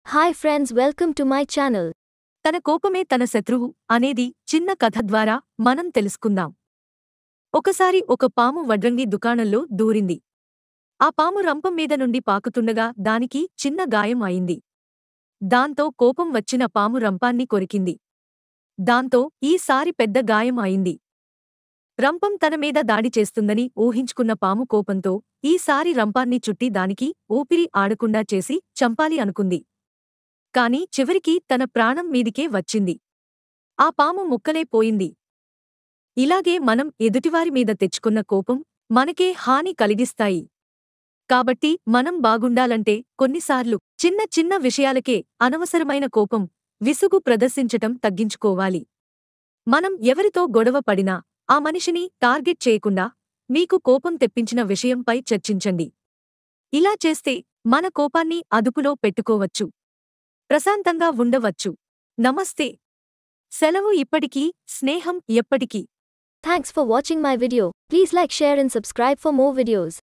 Hi friends, welcome to my channel. తన కోపమే తన శత్రువు అనేది చిన్న కథ ద్వారా మనం తెలుసుకుందాం ఒకసారి ఒక పాము వడ్రంగి దుకాణంలో దూరింది ఆ పాము రంపం మీద నుండి పాకుతుండగా దానికి చిన్న గాయం అయింది దాంతో కోపం వచ్చిన పాము రంపాన్ని కొరికింది దాంతో ఈసారి పెద్ద గాయం అయింది రంపం తన మీద దాడి చేస్తుందని ఊహించుకున్న పాము కోపంతో ఈసారి రంపాన్ని చుట్టి దానికి ఊపిరి ఆడకుండా చేసి చంపాలి అనుకుంది కాని చివరికి తన ప్రాణం మీదికే వచ్చింది ఆ పాము ముక్కలే పోయింది ఇలాగే మనం ఎదుటివారి మీద తెచ్చుకున్న కోపం మనకే హాని కలిగిస్తాయి కాబట్టి మనం బాగుండాలంటే కొన్నిసార్లు చిన్న చిన్న విషయాలకే అనవసరమైన కోపం విసుగు ప్రదర్శించటం తగ్గించుకోవాలి మనం ఎవరితో గొడవ పడినా ఆ మనిషిని టార్గెట్ చేయకుండా మీకు కోపం తెప్పించిన విషయంపై చర్చించండి ఇలా చేస్తే మన కోపాన్ని అదుపులో పెట్టుకోవచ్చు ప్రశాంతంగా ఉండవచ్చు నమస్తే సెలవు ఇప్పటికీ స్నేహం ఎప్పటికీ Thanks for watching my video. Please like, share and subscribe for more videos.